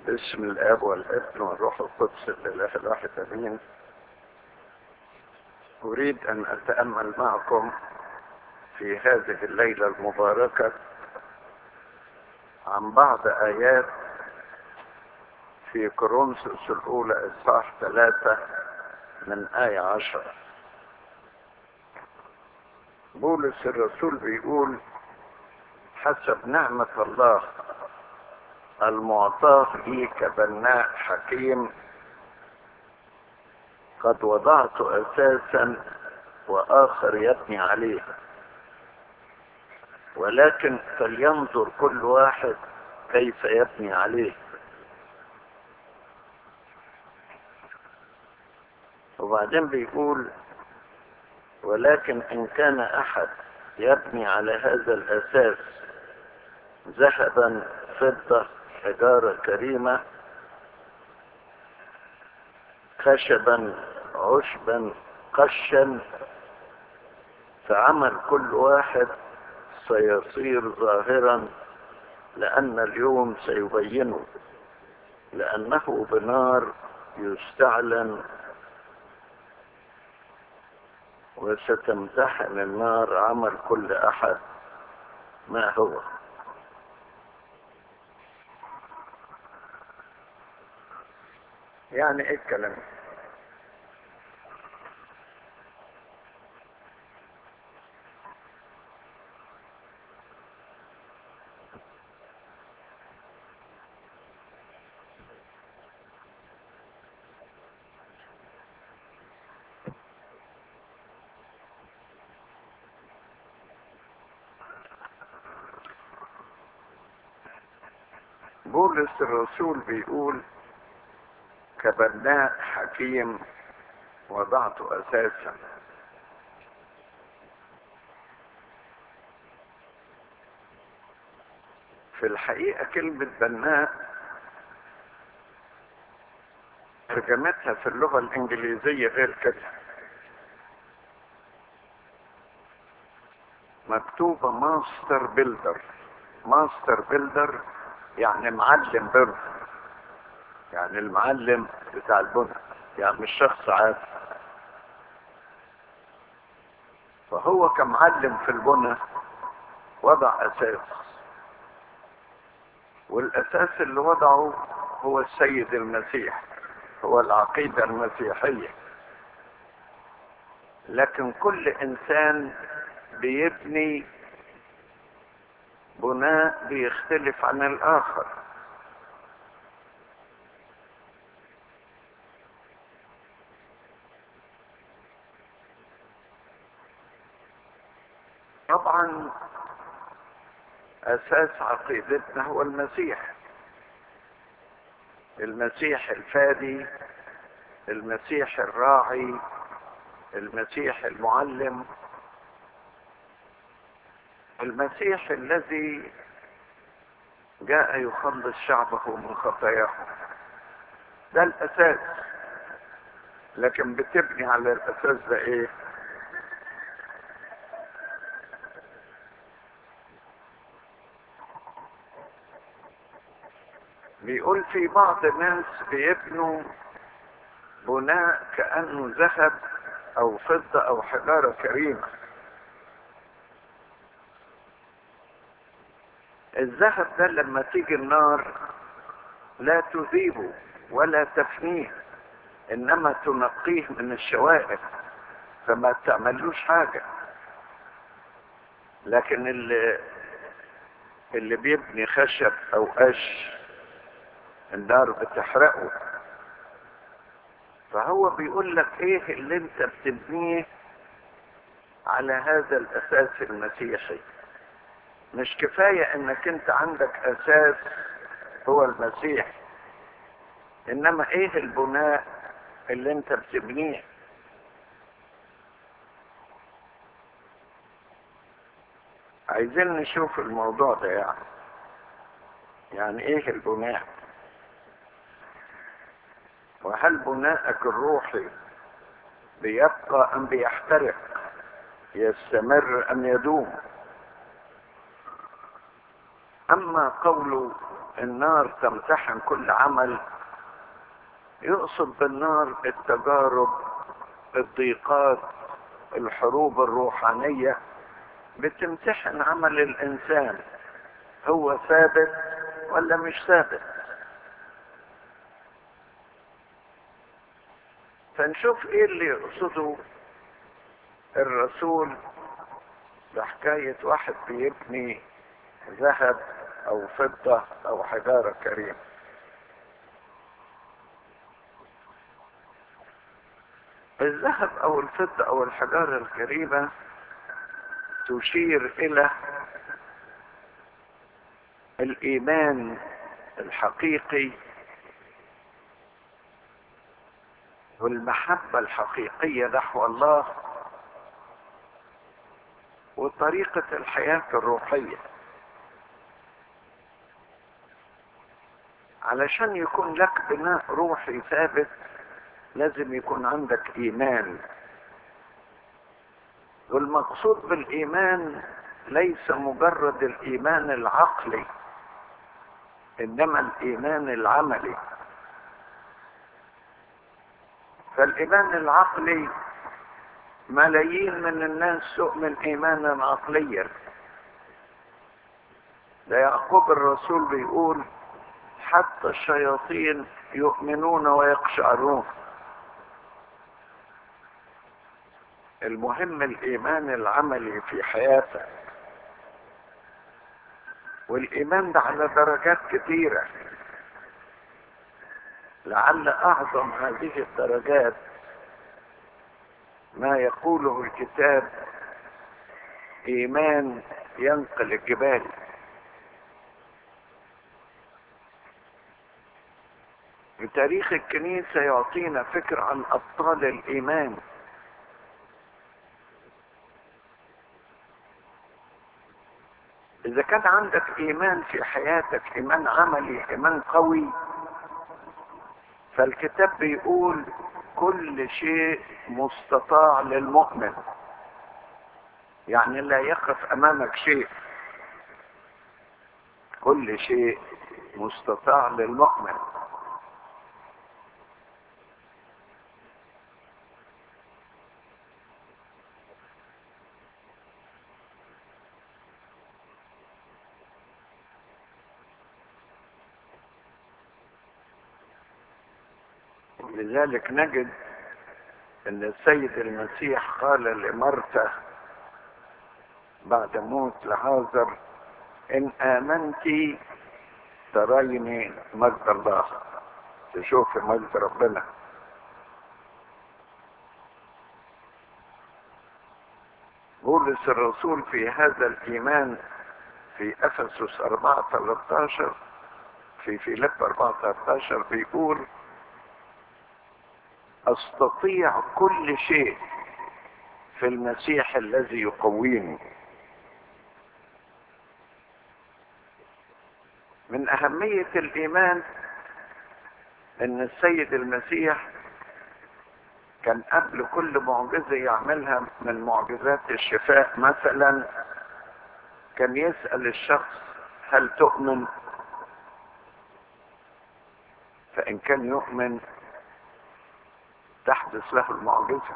باسم الاب والابن والروح القدس الاله الواحد امين اريد ان اتامل معكم في هذه الليله المباركه عن بعض ايات في كورنثوس الاولى اصحاح ثلاثه من ايه عشره بولس الرسول بيقول حسب نعمه الله المعطاة لي كبناء حكيم قد وضعت أساسا وآخر يبني عليه ولكن فلينظر كل واحد كيف يبني عليه وبعدين بيقول ولكن إن كان أحد يبني على هذا الأساس ذهبا فضة حجارة كريمة خشبا عشبا قشا فعمل كل واحد سيصير ظاهرا لأن اليوم سيبينه لأنه بنار يستعلن وستمتحن النار عمل كل أحد ما هو يعني ايه الكلام بولس الرسول بيقول كبناء حكيم وضعت اساسا في الحقيقة كلمة بناء ترجمتها في اللغة الإنجليزية غير كده مكتوبة ماستر بيلدر ماستر بيلدر يعني معلم بر يعني المعلم بتاع البنى يعني مش شخص عادي فهو كمعلم في البنى وضع اساس والاساس اللي وضعه هو السيد المسيح هو العقيدة المسيحية لكن كل انسان بيبني بناء بيختلف عن الاخر طبعا اساس عقيدتنا هو المسيح المسيح الفادي المسيح الراعي المسيح المعلم المسيح الذي جاء يخلص شعبه من خطاياهم ده الاساس لكن بتبني على الاساس ده ايه بيقول في بعض الناس بيبنوا بناء كأنه ذهب أو فضة أو حجارة كريمة الذهب ده لما تيجي النار لا تذيبه ولا تفنيه إنما تنقيه من الشوائب فما تعملوش حاجة لكن اللي اللي بيبني خشب أو قش النار بتحرقه فهو بيقول لك ايه اللي انت بتبنيه على هذا الاساس المسيحي مش كفاية انك انت عندك اساس هو المسيح انما ايه البناء اللي انت بتبنيه عايزين نشوف الموضوع ده يعني يعني ايه البناء وهل بناءك الروحي بيبقى ام بيحترق يستمر ام يدوم اما قول النار تمتحن كل عمل يقصد بالنار التجارب الضيقات الحروب الروحانية بتمتحن عمل الإنسان هو ثابت ولا مش ثابت فنشوف ايه اللي يقصده الرسول بحكاية واحد بيبني ذهب او فضة او حجارة كريمة الذهب او الفضة او الحجارة الكريمة تشير الى الايمان الحقيقي والمحبة الحقيقية نحو الله وطريقة الحياة الروحية علشان يكون لك بناء روحي ثابت لازم يكون عندك ايمان والمقصود بالايمان ليس مجرد الايمان العقلي انما الايمان العملي فالايمان العقلي ملايين من الناس تؤمن ايمانا عقليا ده يعقوب الرسول بيقول حتى الشياطين يؤمنون ويقشعرون المهم الايمان العملي في حياتك والايمان ده على درجات كثيره لعل اعظم هذه الدرجات ما يقوله الكتاب ايمان ينقل الجبال تاريخ الكنيسة يعطينا فكرة عن أبطال الإيمان إذا كان عندك إيمان في حياتك إيمان عملي إيمان قوي فالكتاب بيقول كل شيء مستطاع للمؤمن يعني لا يقف أمامك شيء كل شيء مستطاع للمؤمن لذلك نجد ان السيد المسيح قال لمرثا بعد موت لعازر ان امنت تريني مجد الله تشوف مجد ربنا بولس الرسول في هذا الايمان في افسس 4 13 في فيليب 4 13 بيقول استطيع كل شيء في المسيح الذي يقويني من اهمية الايمان ان السيد المسيح كان قبل كل معجزة يعملها من معجزات الشفاء مثلا كان يسأل الشخص هل تؤمن فإن كان يؤمن تحدث له المعجزة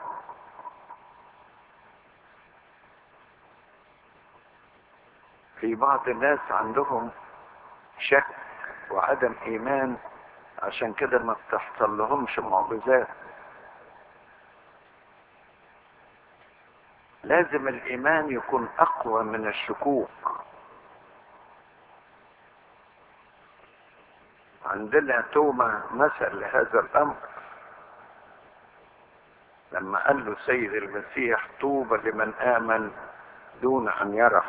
في بعض الناس عندهم شك وعدم ايمان عشان كده ما بتحصل لهمش معجزات لازم الايمان يكون اقوى من الشكوك عندنا توما مثل لهذا الامر لما قال له السيد المسيح طوبى لمن امن دون ان يرى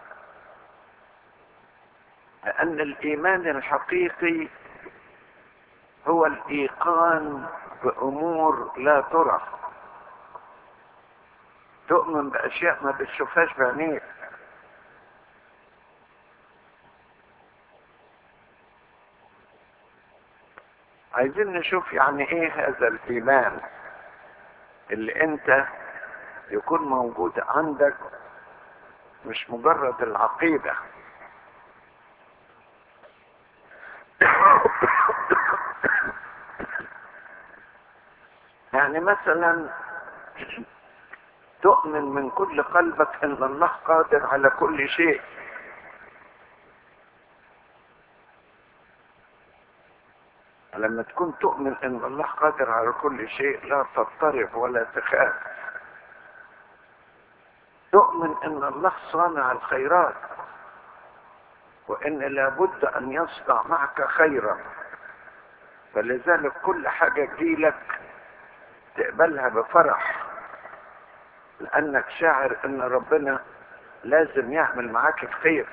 لان الايمان الحقيقي هو الايقان بامور لا ترى تؤمن باشياء ما بتشوفهاش بعينيك عايزين نشوف يعني ايه هذا الايمان اللي انت يكون موجود عندك مش مجرد العقيدة يعني مثلا تؤمن من كل قلبك ان الله قادر على كل شيء لما تكون تؤمن ان الله قادر على كل شيء لا تضطرب ولا تخاف تؤمن ان الله صانع الخيرات وان لابد ان يصنع معك خيرا فلذلك كل حاجة تجيلك تقبلها بفرح لانك شاعر ان ربنا لازم يعمل معاك الخير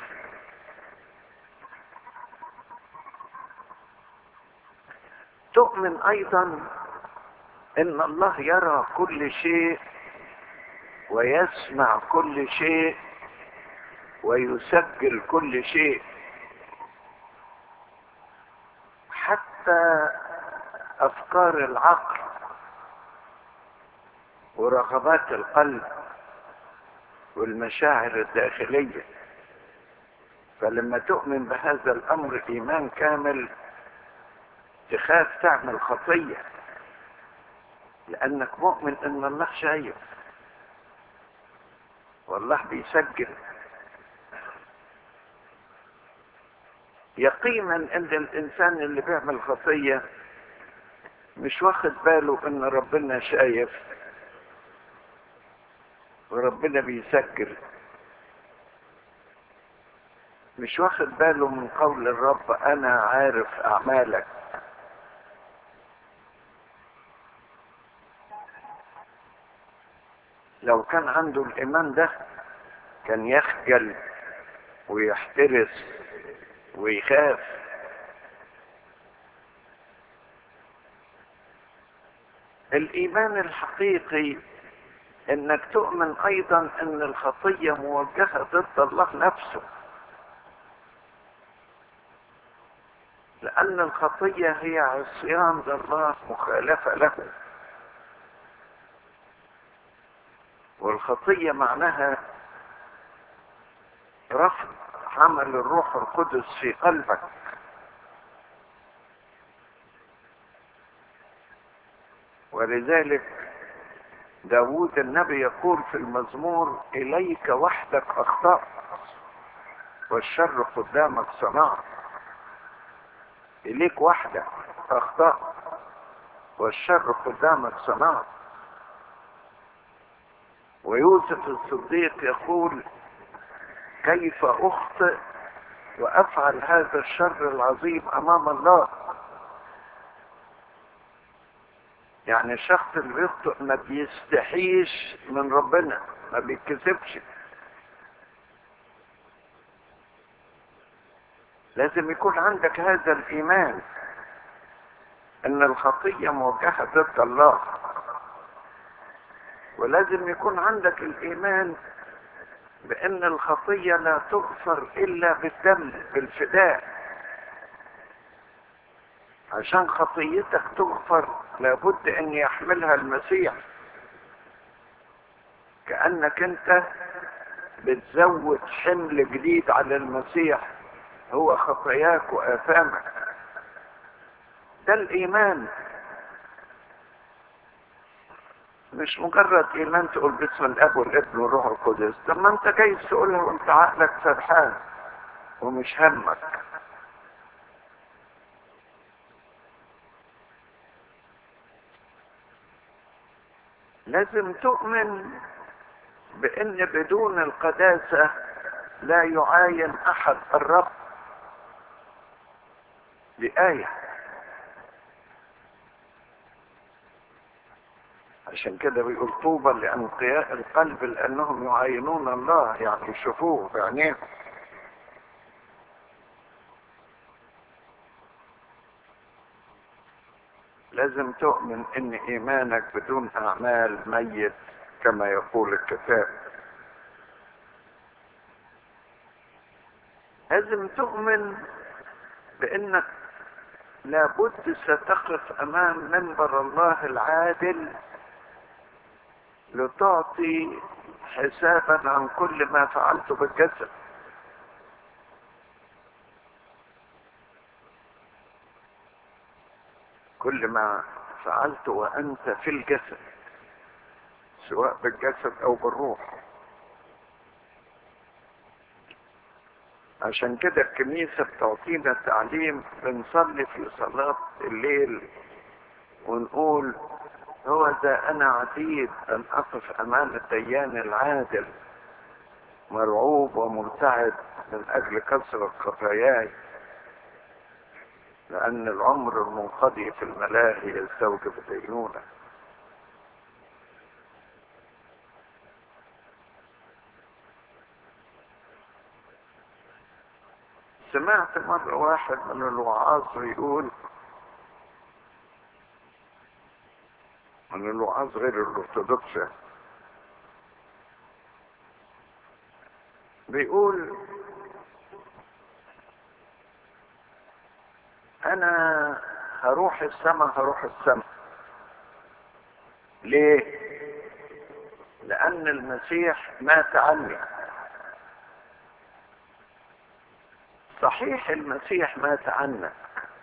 تؤمن ايضا ان الله يرى كل شيء ويسمع كل شيء ويسجل كل شيء حتى افكار العقل ورغبات القلب والمشاعر الداخليه فلما تؤمن بهذا الامر ايمان كامل تخاف تعمل خطيه لانك مؤمن ان الله شايف والله بيسجل يقينا ان الانسان اللي بيعمل خطيه مش واخد باله ان ربنا شايف وربنا بيسجل مش واخد باله من قول الرب انا عارف اعمالك لو كان عنده الايمان ده كان يخجل ويحترس ويخاف الايمان الحقيقي انك تؤمن ايضا ان الخطيه موجهه ضد الله نفسه لان الخطيه هي عصيان لله مخالفه له والخطيه معناها رفض عمل الروح القدس في قلبك ولذلك داود النبي يقول في المزمور إليك وحدك أخطأت والشر قدامك صنعت إليك وحدك أخطأت والشر قدامك صنعت ويوسف الصديق يقول كيف أخطئ وأفعل هذا الشر العظيم أمام الله يعني الشخص اللي بيخطئ ما بيستحيش من ربنا ما بيتكسبش لازم يكون عندك هذا الإيمان أن الخطية موجهة ضد الله ولازم يكون عندك الإيمان بأن الخطية لا تغفر إلا بالدم بالفداء عشان خطيتك تغفر لابد أن يحملها المسيح كأنك أنت بتزود حمل جديد على المسيح هو خطاياك وآثامك ده الإيمان مش مجرد ايمان تقول باسم الاب والابن والروح القدس طب ما انت جاي تقولها وانت عقلك سرحان ومش همك لازم تؤمن بان بدون القداسة لا يعاين احد الرب بآية عشان كده بيقول طوبى لأنقياء القلب لأنهم يعاينون الله يعني يشوفوه بعينيهم لازم تؤمن ان ايمانك بدون اعمال ميت كما يقول الكتاب لازم تؤمن بانك لابد ستقف امام منبر الله العادل لتعطي حسابا عن كل ما فعلته بالجسد كل ما فعلت وأنت في الجسد سواء بالجسد أو بالروح عشان كده الكنيسة بتعطينا تعليم بنصلي في صلاة الليل ونقول هو ذا أنا عتيد أن أقف أمام الديان العادل مرعوب ومرتعد من أجل كثرة خطاياي لأن العمر المنقضي في الملاهي يستوجب دينونة سمعت مرة واحد من الوعاظ يقول من الوعاظ غير الأرثوذكس بيقول انا هروح السماء هروح السماء ليه لان المسيح مات عني صحيح المسيح مات عنك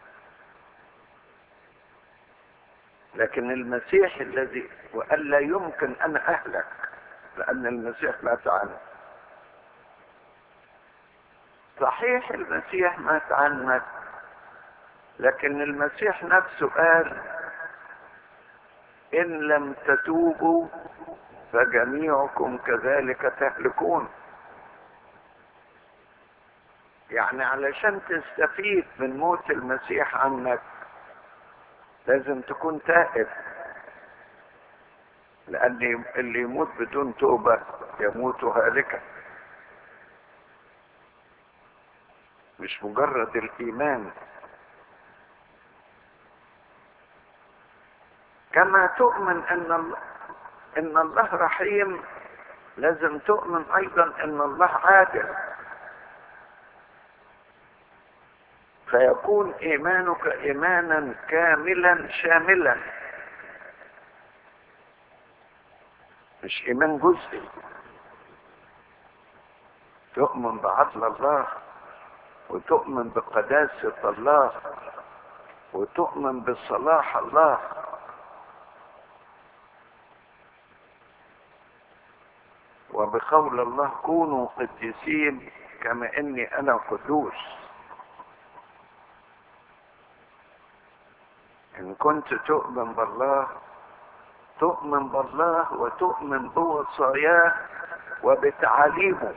لكن المسيح الذي وقال لا يمكن ان اهلك لان المسيح مات عنك صحيح المسيح مات عنك لكن المسيح نفسه قال ان لم تتوبوا فجميعكم كذلك تهلكون يعني علشان تستفيد من موت المسيح عنك لازم تكون تائب لان اللي يموت بدون توبة يموت هالكا مش مجرد الايمان كما تؤمن ان الله ان الله رحيم لازم تؤمن ايضا ان الله عادل فيكون ايمانك ايمانا كاملا شاملا مش ايمان جزئي تؤمن بعدل الله وتؤمن بقداسة الله وتؤمن بصلاح الله وبقول الله كونوا قديسين كما اني انا قدوس ان كنت تؤمن بالله تؤمن بالله وتؤمن بوصاياه وبتعاليمه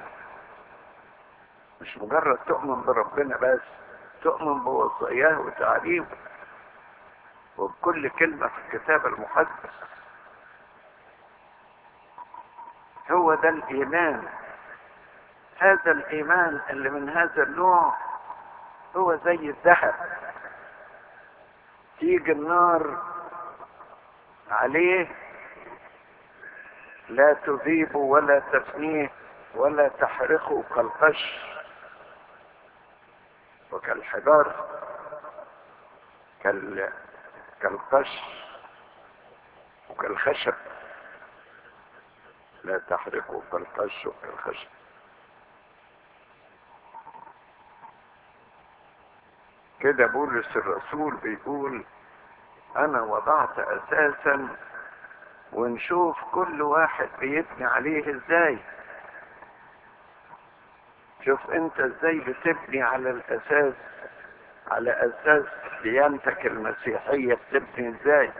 مش مجرد تؤمن بربنا بس تؤمن بوصاياه وتعاليمه وبكل كلمة في الكتاب المقدس هو ده الإيمان هذا الإيمان اللي من هذا النوع هو زي الذهب تيجي النار عليه لا تذيب ولا تفنيه ولا تحرقه كالقش وكالحجار كال كالقش وكالخشب لا تحرقه كالقش وكالخشب كده بولس الرسول بيقول انا وضعت اساسا ونشوف كل واحد بيبني عليه ازاي شوف انت ازاي بتبني على الاساس على اساس ديانتك المسيحية بتبني ازاي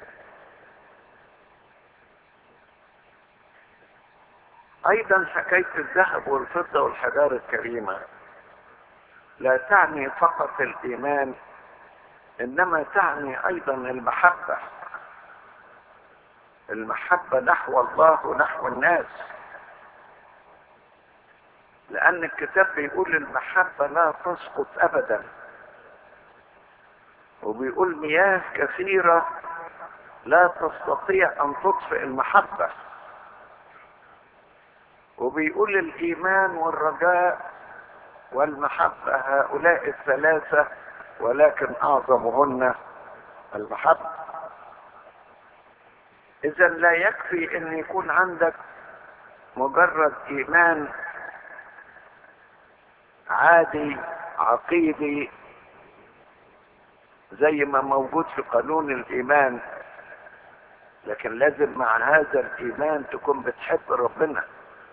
ايضا حكاية الذهب والفضة والحجارة الكريمة لا تعني فقط الايمان انما تعني ايضا المحبة المحبة نحو الله ونحو الناس لان الكتاب بيقول المحبة لا تسقط ابدا وبيقول مياه كثيرة لا تستطيع ان تطفئ المحبة وبيقول الايمان والرجاء والمحبة هؤلاء الثلاثة ولكن اعظمهن المحبة اذا لا يكفي ان يكون عندك مجرد ايمان عادي عقيدي زي ما موجود في قانون الايمان لكن لازم مع هذا الايمان تكون بتحب ربنا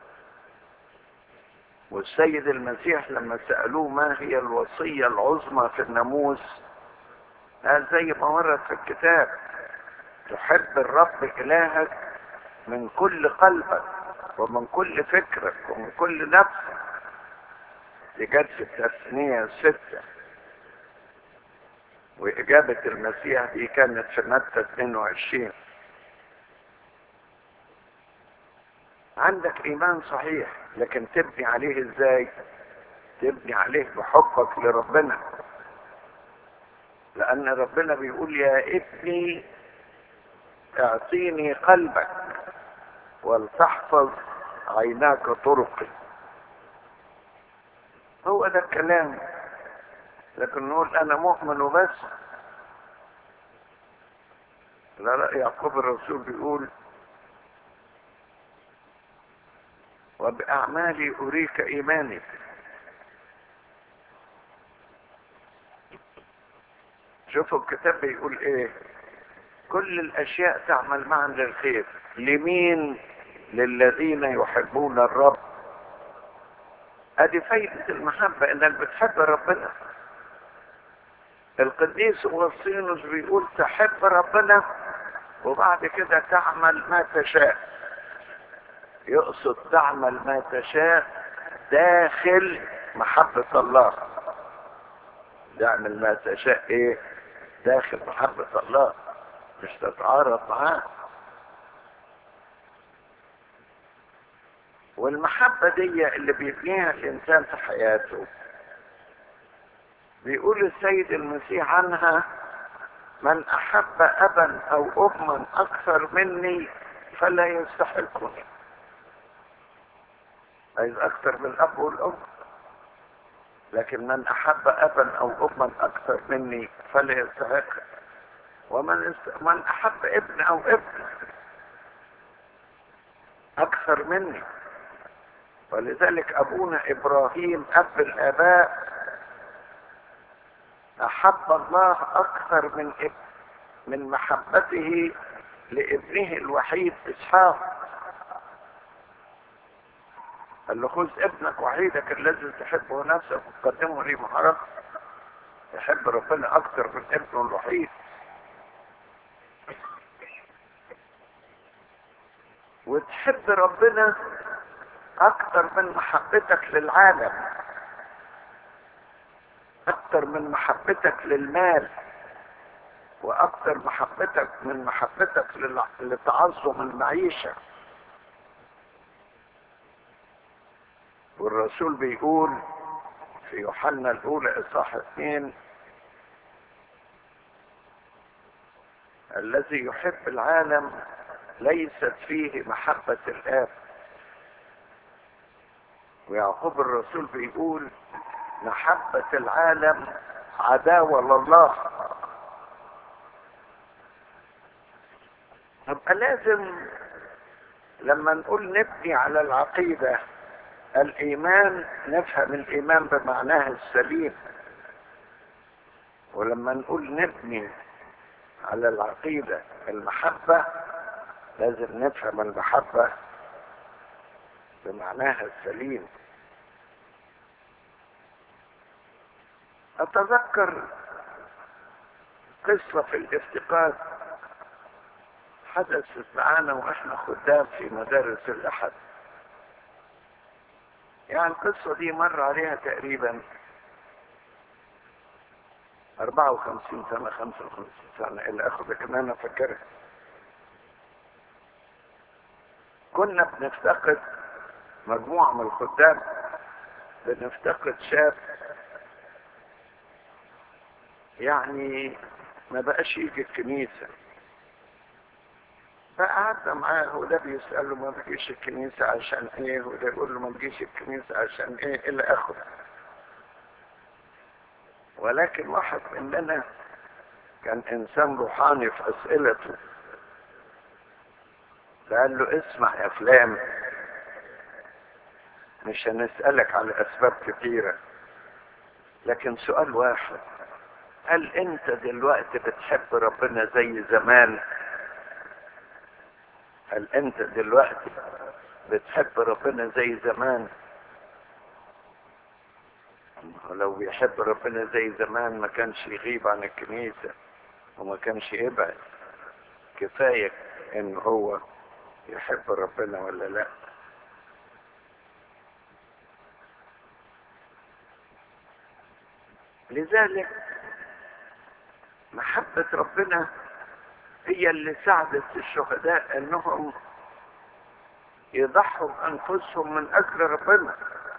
والسيد المسيح لما سألوه ما هي الوصية العظمى في الناموس قال زي ما ورد في الكتاب تحب الرب إلهك من كل قلبك ومن كل فكرك ومن كل نفسك دي جت في التثنية الستة وإجابة المسيح دي كانت في متى 22 عندك إيمان صحيح لكن تبني عليه إزاي؟ تبني عليه بحبك لربنا لأن ربنا بيقول يا ابني اعطيني قلبك ولتحفظ عيناك طرقي هو ده الكلام لكن نقول انا مؤمن وبس لا لا يعقوب الرسول بيقول وبأعمالي أريك إيماني شوفوا الكتاب بيقول إيه كل الأشياء تعمل معا للخير لمين للذين يحبون الرب ادي فايدة المحبة انك بتحب ربنا القديس اغسطينوس بيقول تحب ربنا وبعد كده تعمل ما تشاء يقصد تعمل ما تشاء داخل محبة الله تعمل ما تشاء ايه داخل محبة الله مش تتعارض معاه والمحبة دي اللي بيبنيها الإنسان في حياته بيقول السيد المسيح عنها من أحب أبا أو أما أكثر مني فلا يستحقني عايز أكثر من الأب والأم لكن من أحب أبا أو أما أكثر مني فلا يستحق ومن است... من أحب ابن أو ابن أكثر مني ولذلك أبونا إبراهيم أب الآباء أحب الله أكثر من ابن من محبته لابنه الوحيد إسحاق قال له خذ ابنك وحيدك الذي تحبه نفسك وتقدمه لي محرق يحب ربنا أكثر من ابنه الوحيد وتحب ربنا اكتر من محبتك للعالم اكتر من محبتك للمال واكتر محبتك من محبتك لتعظم المعيشة والرسول بيقول في يوحنا الاولى اصحاح اثنين الذي يحب العالم ليست فيه محبة الآب ويعقوب الرسول بيقول محبة العالم عداوة لله يبقى لازم لما نقول نبني على العقيدة الإيمان نفهم الإيمان بمعناه السليم ولما نقول نبني على العقيدة المحبة لازم نفهم المحبة بمعناها السليم أتذكر قصة في الافتقاد حدثت معانا وإحنا خدام في مدارس الأحد يعني القصة دي مر عليها تقريبا 54 سنة 55 سنة إلى آخره لكن أنا فاكرها كنا بنفتقد مجموعة من الخدام بنفتقد شاب يعني ما بقاش يجي الكنيسة فقعدنا معاه وده بيسأله ما بتجيش الكنيسة عشان ايه وده يقول له ما تجيش الكنيسة عشان ايه الى اخره ولكن واحد مننا كان انسان روحاني في اسئلته فقال له اسمع يا فلان مش هنسألك على اسباب كثيرة لكن سؤال واحد هل انت دلوقتي بتحب ربنا زي زمان هل انت دلوقتي بتحب ربنا زي زمان لو بيحب ربنا زي زمان ما كانش يغيب عن الكنيسة وما كانش يبعد كفاية ان هو يحب ربنا ولا لا لذلك محبة ربنا هي اللي ساعدت الشهداء انهم يضحوا بانفسهم من اجل ربنا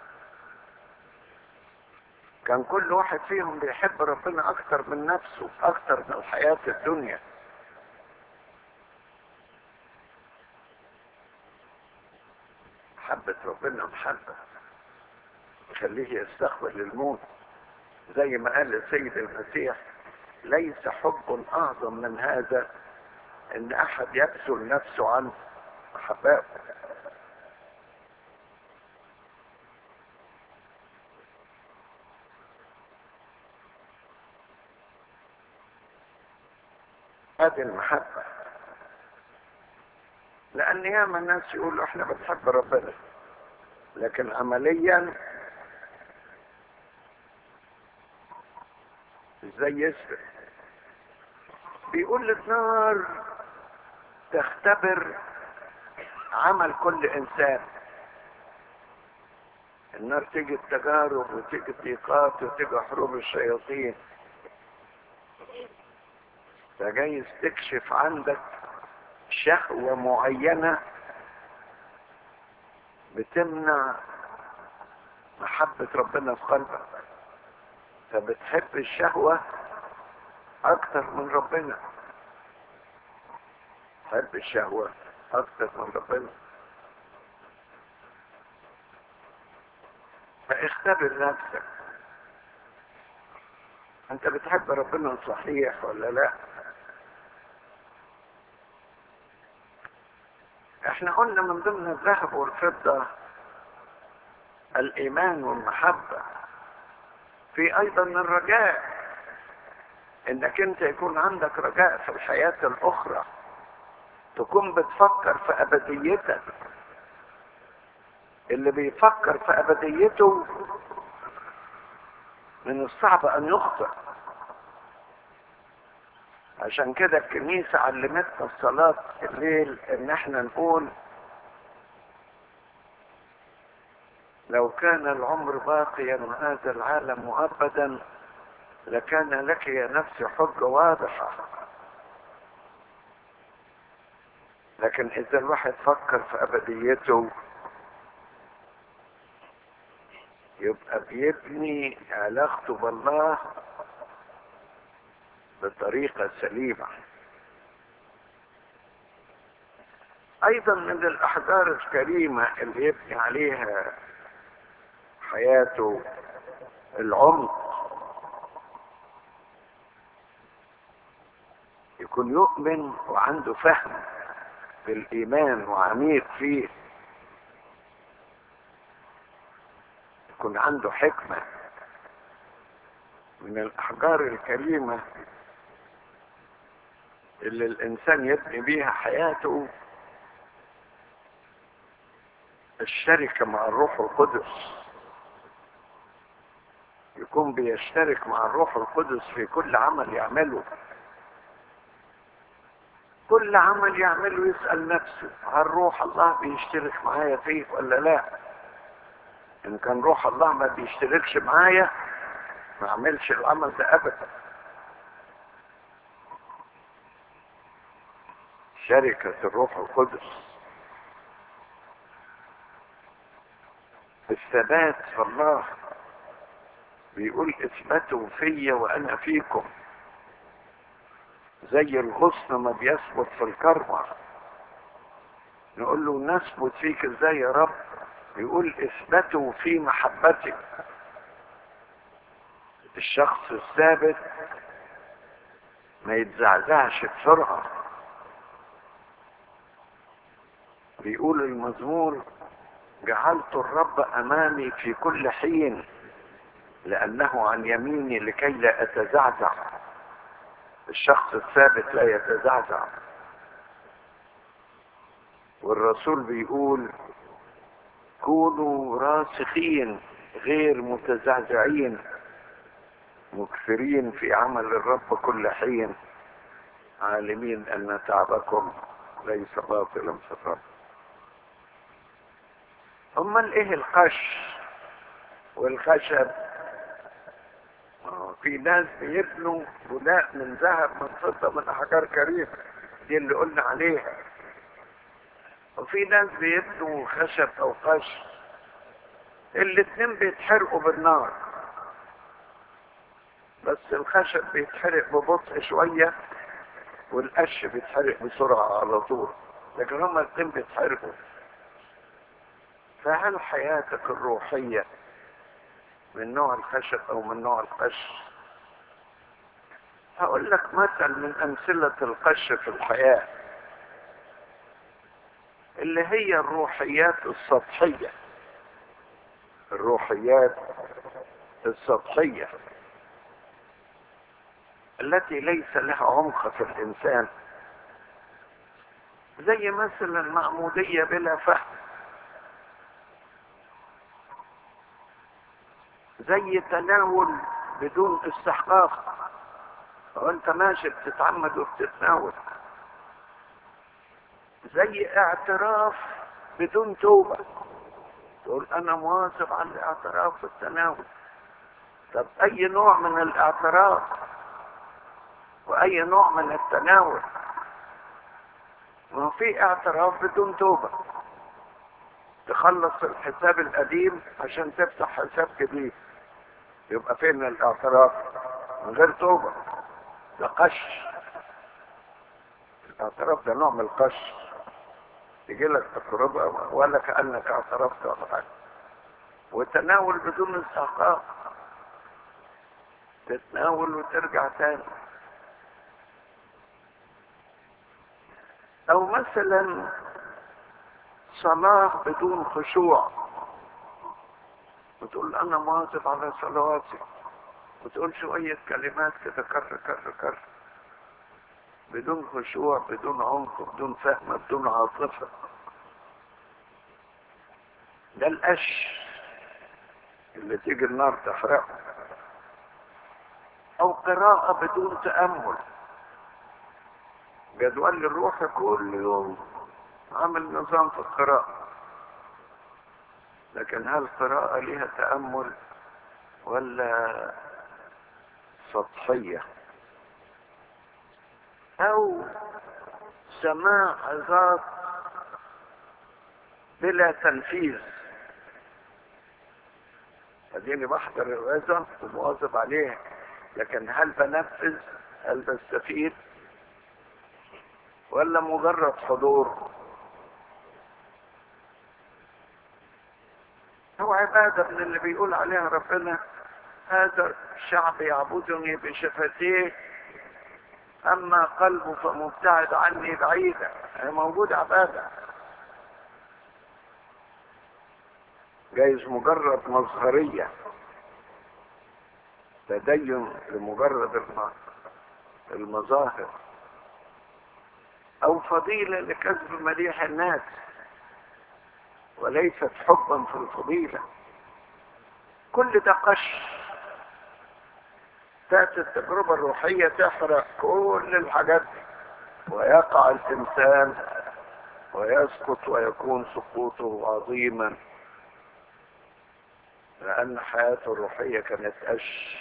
كان كل واحد فيهم بيحب ربنا اكتر من نفسه اكتر من الحياة الدنيا محبة ربنا محبة يخليه يستقبل الموت زي ما قال السيد المسيح ليس حب اعظم من هذا ان احد يبذل نفسه عن محباته هذه المحبة لأن ياما الناس يقولوا احنا بنحب ربنا لكن عمليا ازاي يسبق بيقول النار تختبر عمل كل انسان النار تيجي التجارب وتيجي الضيقات وتيجي حروب الشياطين فجايز تكشف عندك شهوة معينة بتمنع محبة ربنا في قلبك فبتحب الشهوة أكتر من ربنا تحب الشهوة أكتر من ربنا فاختبر نفسك أنت بتحب ربنا صحيح ولا لا احنا قلنا من ضمن الذهب والفضة الإيمان والمحبة في أيضا الرجاء إنك أنت يكون عندك رجاء في الحياة الأخرى تكون بتفكر في أبديتك اللي بيفكر في أبديته من الصعب أن يخطئ عشان كده الكنيسة علمتنا الصلاة الليل ان احنا نقول لو كان العمر باقيا وهذا العالم مؤبدا لكان لك يا نفسي حجة واضحة لكن اذا الواحد فكر في ابديته يبقى بيبني علاقته بالله بطريقة سليمة ايضا من الاحجار الكريمة اللي يبني عليها حياته العمق يكون يؤمن وعنده فهم بالايمان وعميق فيه يكون عنده حكمة من الاحجار الكريمة اللي الانسان يبني بيها حياته الشركة مع الروح القدس يكون بيشترك مع الروح القدس في كل عمل يعمله كل عمل يعمله يسأل نفسه هل روح الله بيشترك معايا فيه ولا لا ان كان روح الله ما بيشتركش معايا ما اعملش العمل ده ابدا شركة الروح القدس الثبات في الله بيقول اثبتوا فيا وانا فيكم زي الغصن ما بيثبت في الكرمة نقول له نثبت فيك ازاي يا رب يقول اثبتوا في محبتك الشخص الثابت ما يتزعزعش بسرعة بيقول المزمور جعلت الرب امامي في كل حين لانه عن يميني لكي لا اتزعزع الشخص الثابت لا يتزعزع والرسول بيقول كونوا راسخين غير متزعزعين مكثرين في عمل الرب كل حين عالمين ان تعبكم ليس باطلا في الرب امال ايه القش والخشب في ناس بيبنوا بناء من ذهب من فضه من احجار كريمه دي اللي قلنا عليها وفي ناس بيبنوا خشب او قش الاتنين بيتحرقوا بالنار بس الخشب بيتحرق ببطء شوية والقش بيتحرق بسرعة على طول لكن هما الاتنين بيتحرقوا فهل حياتك الروحية من نوع الخشب او من نوع القش هقول لك مثل من امثلة القش في الحياة اللي هي الروحيات السطحية الروحيات السطحية التي ليس لها عمق في الإنسان زي مثلا المعمودية بلا فهم زي تناول بدون استحقاق وانت ماشي بتتعمد وبتتناول زي اعتراف بدون توبة تقول انا مواظب على الاعتراف والتناول طب اي نوع من الاعتراف واي نوع من التناول ما في اعتراف بدون توبة تخلص الحساب القديم عشان تفتح حساب جديد يبقى فين الاعتراف من غير توبة ده قش الاعتراف ده نوع من القش يجي لك تجربة ولا كأنك اعترفت ولا حاجة وتناول بدون استحقاق تتناول وترجع تاني او مثلا صلاة بدون خشوع وتقول انا مواظب على صلواتي وتقول شوية كلمات كده كر كر كر بدون خشوع بدون عمق بدون فهم بدون عاطفة ده القش اللي تيجي النار تحرقه او قراءة بدون تأمل جدول الروح كل يوم عامل نظام في القراءة لكن هل القراءة لها تأمل ولا سطحية او سماع عظات بلا تنفيذ اديني بحضر العظة ومواظب عليها لكن هل بنفذ هل بستفيد ولا مجرد حضور هو عبادة من اللي بيقول عليها ربنا هذا الشعب يعبدني بشفتيه اما قلبه فمبتعد عني بعيدا هي موجود عبادة جايز مجرد مظهرية تدين لمجرد المظاهر او فضيلة لكسب مديح الناس وليست حبا في الفضيلة كل ده قش تأتي التجربة الروحية تحرق كل الحاجات دي ويقع الإنسان ويسقط ويكون سقوطه عظيما لأن حياته الروحية كانت أش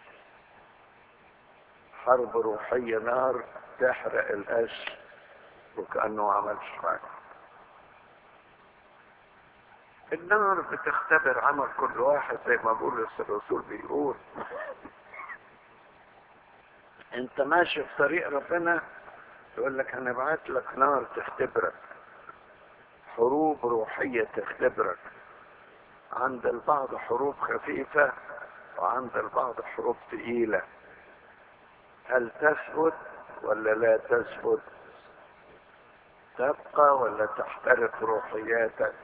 حرب روحية نار تحرق الأش وكأنه ما عملش حاجة النار بتختبر عمل كل واحد زي ما بقول الرسول بيقول انت ماشي في طريق ربنا يقول لك هنبعت لك نار تختبرك حروب روحية تختبرك عند البعض حروب خفيفة وعند البعض حروب ثقيلة هل تثبت ولا لا تثبت تبقى ولا تحترق روحياتك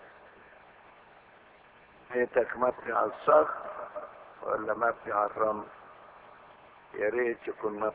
بيتك مبني على الصخر ولا مبني على الرمل يا ريت يكون مبني